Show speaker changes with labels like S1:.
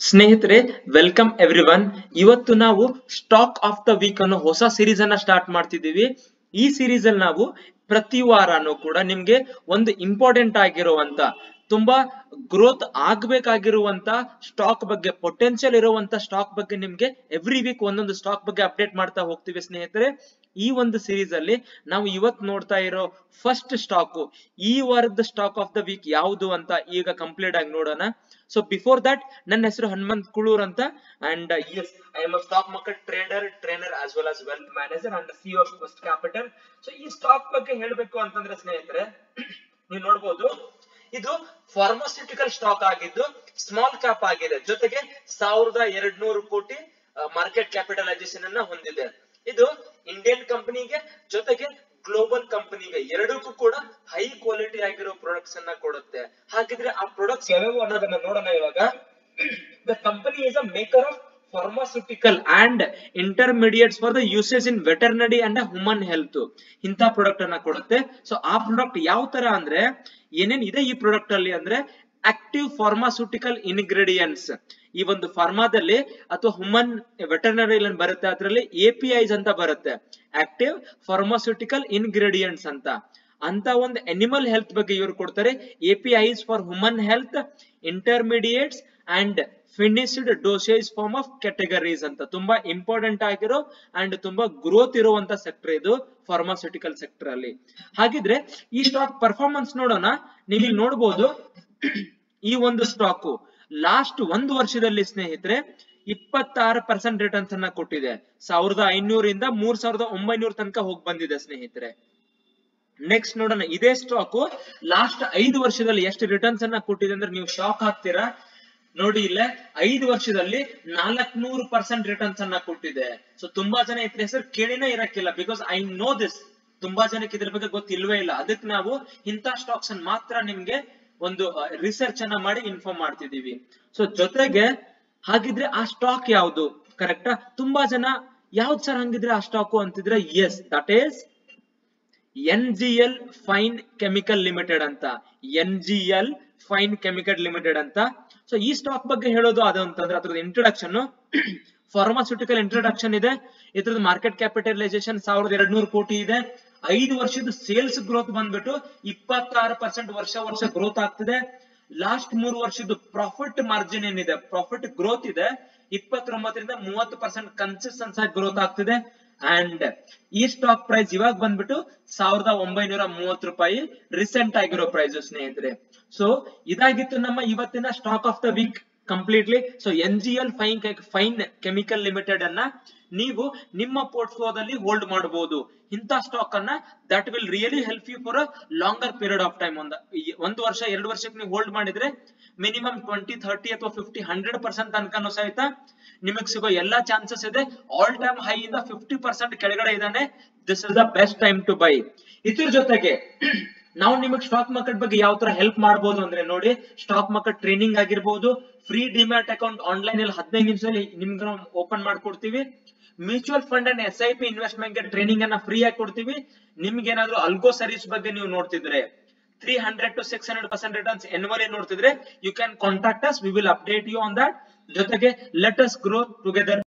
S1: ಸ್ನೇಹಿತರೆ welcome every one ಇವತ್ತು ನಾವು ಸ್ಟಾಕ್ ಆಫ್ ದ ವೀಕ್ ಅನ್ನೋ ಹೊಸ ಸೀರೀಸ್ ಅನ್ನ ಸ್ಟಾರ್ಟ್ ಮಾಡ್ತಿದ್ದೀವಿ ಈ ಸೀರೀಸ್ ಅಲ್ಲಿ ನಾವು ಪ್ರತಿ ವಾರನೂ ಕೂಡ ನಿಮ್ಗೆ ಒಂದು ಇಂಪಾರ್ಟೆಂಟ್ ಆಗಿರುವಂತ ತುಂಬಾ ಗ್ರೋತ್ ಆಗ್ಬೇಕಾಗಿರುವಂತ ಸ್ಟಾಕ್ ಬಗ್ಗೆ ಪೊಟೆನ್ಶಿಯಲ್ ಇರುವಂತ ಸ್ಟಾಕ್ ಬಗ್ಗೆ ನಿಮ್ಗೆ ಎವ್ರಿ ವೀಕ್ ಒಂದೊಂದು ಸ್ಟಾಕ್ ಬಗ್ಗೆ ಅಪ್ಡೇಟ್ ಮಾಡ್ತಾ ಹೋಗ್ತೀವಿ ಸ್ನೇಹಿತರೆ ಈ ಒಂದು ಸೀರೀಸ್ ಅಲ್ಲಿ ನಾವು ಇವತ್ ನೋಡ್ತಾ ಇರೋ ಫಸ್ಟ್ ಸ್ಟಾಕ್ ಈ ವಾರದ ಸ್ಟಾಕ್ ಆಫ್ ದ ವೀಕ್ ಯಾವುದು ಅಂತ ಈಗ ಕಂಪ್ಲೀಟ್ ಆಗಿ ನೋಡೋಣ ಸೊ ಬಿಫೋರ್ ದಟ್ ನನ್ನ ಹೆಸರು ಹನುಮಂತ್ ಕುಳೂರ್ ಅಂತ and S I am a stock market trader trainer as well as wealth manager and C of first capital so ಈ ಸ್ಟಾಕ್ ಬಗ್ಗೆ ಹೇಳ್ಬೇಕು ಅಂತಂದ್ರೆ ಸ್ನೇಹಿತರೆ ನೀವು ನೋಡ್ಬೋದು ಇದು ಫಾರ್ಮಾಸ್ಯೂಟಿಕಲ್ ಸ್ಟಾಕ್ ಆಗಿದ್ದು ಸ್ಮಾಲ್ ಕ್ಯಾಪ್ ಆಗಿದೆ ಜೊತೆಗೆ ಸಾವಿರದ ಎರಡ್ ನೂರು ಕೋಟಿ ಮಾರ್ಕೆಟ್ ಕ್ಯಾಪಿಟಲೈಸೇಷನ್ ಅನ್ನ ಹೊಂದಿದೆ ಇದು ಇಂಡಿಯನ್ ಕಂಪನಿಗೆ ಜೊತೆಗೆ ಗ್ಲೋಬಲ್ ಕಂಪನಿಗೆ ಎರಡಕ್ಕೂ ಕೂಡ ಹೈ ಕ್ವಾಲಿಟಿ ಆಗಿರೋ ಪ್ರಾಡಕ್ಟ್ಸ್ ಅನ್ನ ಕೊಡುತ್ತೆ ಹಾಗಿದ್ರೆ ಆ ಪ್ರಾಡಕ್ಟ್ಸ್ ಯಾವ್ಯಾವ ಅನ್ನೋದನ್ನ ನೋಡೋಣ ಇವಾಗ the company is a maker of pharmaceutical and intermediates for the usage in veterinary and human health ಇಂಥ ಪ್ರಾಡಕ್ಟ್ ಅನ್ನ ಕೊಡುತ್ತೆ ಸೊ ಆ ಪ್ರಾಡಕ್ಟ್ ಯಾವ ತರ ಅಂದ್ರೆ ಏನೇನ್ ಇದೆ ಈ ಪ್ರಾಡಕ್ಟ್ ಅಲ್ಲಿ ಅಂದ್ರೆ ಆಕ್ಟಿವ್ ಫಾರ್ಮಾಸ್ಯೂಟಿಕಲ್ ಇನ್ಗ್ರೀಡಿಯೆಂಟ್ಸ್ ಈ ಒಂದು ಫಾರ್ಮಾದಲ್ಲಿ ಅಥವಾ ಹ್ಯೂಮನ್ ವೆಟರ್ನರಿ ಬರುತ್ತೆ ಅದರಲ್ಲಿ ಎಪಿಐಸ್ ಅಂತ ಬರುತ್ತೆ ಆಕ್ಟಿವ್ ಫಾರ್ಮಾಸ್ಯೂಟಿಕಲ್ ಇನ್ಗ್ರೀಡಿಯೆಂಟ್ಸ್ ಅಂತ ಅಂತ ಒಂದು ಅನಿಮಲ್ ಹೆಲ್ತ್ ಬಗ್ಗೆ ಇವರು ಕೊಡ್ತಾರೆ APIs for human health intermediates and finished dosage form of categories ಅಂತ ತುಂಬಾ ಇಂಪಾರ್ಟೆಂಟ್ ಆಗಿರೋ ಅಂಡ್ ತುಂಬಾ ಗ್ರೋತ್ ಇರುವಂತ ಸೆಕ್ಟರ್ ಇದು ಫಾರ್ಮಾಸ್ಯೂಟಿಕಲ್ ಸೆಕ್ಟರ್ ಅಲ್ಲಿ ಹಾಗಿದ್ರೆ ಈ ಸ್ಟಾಕ್ ಪರ್ಫಾರ್ಮೆನ್ಸ್ ನೋಡೋಣ ನೀವು ಇಲ್ಲಿ ನೋಡಬಹುದು ಈ ಒಂದು ಸ್ಟಾಕ್ ಲಾಸ್ಟ್ ಒಂದು ವರ್ಷದಲ್ಲಿ ಸ್ನೇಹಿತರೆ ಇಪ್ಪತ್ತಾರು ಪರ್ಸೆಂಟ್ ರಿಟರ್ನ್ಸ್ ಅನ್ನ ಕೊಟ್ಟಿದೆ ಸಾವಿರದ ಐನೂರಿಂದ ಮೂರ್ ಸಾವಿರದ ಒಂಬೈನೂರ ತನಕ ಹೋಗಿ ಬಂದಿದೆ ಸ್ನೇಹಿತರೆ ನೆಕ್ಸ್ಟ್ ನೋಡೋಣ ಇದೇ ಸ್ಟಾಕ್ ಲಾಸ್ಟ್ ಐದು ವರ್ಷದಲ್ಲಿ ಎಷ್ಟು ರಿಟರ್ನ್ಸ್ ಅನ್ನ ಕೊಟ್ಟಿದೆ ಅಂದ್ರೆ ನೀವು ಶಾಕ್ ಆಗ್ತೀರಾ ನೋಡಿ ಇಲ್ಲ ಐದು ವರ್ಷದಲ್ಲಿ ನಾಲ್ಕನೂರು ಪರ್ಸೆಂಟ್ ರಿಟರ್ನ್ಸ್ ಅನ್ನ ಕೊಟ್ಟಿದೆ ಸೊ ತುಂಬಾ ಜನ ಇದ್ರ ಹೆಸರು ಕೇಳಿನೇ ಇರಕ್ಕಿಲ್ಲ ಬಿಕಾಸ್ ಐ ನೋ ದಿಸ್ ತುಂಬಾ ಜನಕ್ಕೆ ಇದ್ರ ಬಗ್ಗೆ ಗೊತ್ತಿಲ್ವೇ ಇಲ್ಲ ಅದಕ್ಕೆ ನಾವು ಇಂಥ ಸ್ಟಾಕ್ಸ್ ಅನ್ನ ಮಾತ್ರ ನಿಮ್ಗೆ ಒಂದು ರಿಸರ್ಚ್ ಅನ್ನ ಮಾಡಿ ಇನ್ಫಾರ್ಮ್ ಮಾಡ್ತಿದೀವಿ ಸೊ ಜೊತೆಗೆ ಹಾಗಿದ್ರೆ ಆ ಸ್ಟಾಕ್ ಯಾವುದು ಕರೆಕ್ಟಾ ತುಂಬಾ ಜನ ಯಾವ್ದು ಸರ್ ಹಂಗಿದ್ರೆ ಆ ಸ್ಟಾಕು ಅಂತಿದ್ರೆ yes that is N G L fine chemical limited ಅಂತ N G L fine chemical limited ಅಂತ ಸೊ ಈ ಸ್ಟಾಕ್ ಬಗ್ಗೆ ಹೇಳೋದು ಅದು ಅಂತಂದ್ರೆ ಅದ್ರದ್ದು ಇಂಟ್ರೊಡಕ್ಷನ್ ಫಾರ್ಮಾಸ್ಯೂಟಿಕಲ್ ಇಂಟ್ರೊಡಕ್ಷನ್ ಇದೆ ಇದ್ರದ್ದು ಮಾರ್ಕೆಟ್ ಕ್ಯಾಪಿಟಲೈಸೇಷನ್ ಸಾವಿರದ ಎರಡ್ ನೂರು ಕೋಟಿ ಇದೆ ಐದು ವರ್ಷದ ಸೇಲ್ಸ್ ಗ್ರೋತ್ ಬಂದ್ಬಿಟ್ಟು ಇಪ್ಪತ್ತಾರು ಪರ್ಸೆಂಟ್ ವರ್ಷ ವರ್ಷ ಗ್ರೋತ್ ಆಗ್ತಿದೆ ಲಾಸ್ಟ್ ಮೂರು ವರ್ಷದ ಪ್ರಾಫಿಟ್ ಮಾರ್ಜಿನ್ ಏನಿದೆ ಪ್ರಾಫಿಟ್ ಗ್ರೋತ್ ಇದೆ ಇಪ್ಪತ್ತೊಂಬತ್ತರಿಂದ ಮೂವತ್ತು ಪರ್ಸೆಂಟ್ ಕನ್ಸಿಸ್ಟೆನ್ಸ್ ಆಗಿ ಗ್ರೋತ್ ಆಗ್ತಿದೆ ಅಂಡ್ ಈ ಸ್ಟಾಕ್ ಪ್ರೈಸ್ ಇವಾಗ ಬಂದ್ಬಿಟ್ಟು ಸಾವಿರದ ಒಂಬೈನೂರ ಮೂವತ್ತು ರೂಪಾಯಿ ರೀಸೆಂಟ್ ಆಗಿರೋ ಪ್ರೈಸ್ ಸ್ನೇಹಿತರೆ ಸೊ ಇದಾಗಿತ್ತು ನಮ್ಮ ಇವತ್ತಿನ stock of the week completely so N G L fine fine chemical limited ಅನ್ನ ನೀವು ನಿಮ್ಮ ಪೋರ್ಟ್ಫೋಲಿಯೋದಲ್ಲಿ ಹೋಲ್ಡ್ ಮಾಡಬಹುದು ಇಂಥ ಸ್ಟಾಕ್ ಅನ್ನ that will really help you for a longer period of time ಒಂದು ಒಂದು ವರ್ಷ ಎರಡು ವರ್ಷಕ್ಕೆ ನೀವು ಹೋಲ್ಡ್ ಮಾಡಿದ್ರೆ ಮಿನಿಮಮ್ ಟ್ವೆಂಟಿ ಥರ್ಟಿ ಅಥವಾ ಫಿಫ್ಟಿ ಹಂಡ್ರೆಡ್ ಪರ್ಸೆಂಟ್ ತನಕನೂ ಸಹಿತ ನಿಮಗ್ ಸಿಗೋ ಎಲ್ಲಾ ಚಾನ್ಸಸ್ ಇದೆ ಆಲ್ ಟೈಮ್ ಹೈ ಇಂದ ಫಿಫ್ಟಿ ಪರ್ಸೆಂಟ್ ಕೆಳಗಡೆ ಇದಾನೆ this is the best time to buy ಇದ್ರ ಜೊತೆಗೆ ನಾವು ನಿಮಗೆ ಸ್ಟಾಕ್ ಮಾರ್ಕೆಟ್ ಬಗ್ಗೆ ಯಾವ ತರ ಹೆಲ್ಪ್ ಮಾಡಬಹುದು ಅಂದ್ರೆ ನೋಡಿ ಸ್ಟಾಕ್ ಮಾರ್ಕೆಟ್ ಟ್ರೈನಿಂಗ್ ಆಗಿರ್ಬೋದು ಫ್ರೀ ಡಿಮ್ಯಾಟ್ ಅಕೌಂಟ್ ಆನ್ಲೈನ್ ಅಲ್ಲಿ ಹದಿನೈದು ನಿಮಿಷದಲ್ಲಿ ನಿಮ್ಗೆ ನಾವು ಓಪನ್ ಮಾಡ್ಕೊಡ್ತೀವಿ mutual fund and S I P investment ಗೆ ಟ್ರೈನಿಂಗ್ ಅನ್ನ ಫ್ರೀ ಆಗಿ ಕೊಡ್ತೀವಿ ನಿಮ್ಗೆ ಏನಾದ್ರು ಅಲ್ಗೋ ಸರ್ವಿಸ್ ಬಗ್ಗೆ ನೀವು ನೋಡ್ತಿದ್ರೆ three hundred to six hundred percent returns annually ನೋಡ್ತಿದ್ರೆ you can contact us we will update you on that ಜೊತೆಗೆ ಲೆಟ್ ಅಸ್ ಗ್ರೋ ಟುಗೆದರ್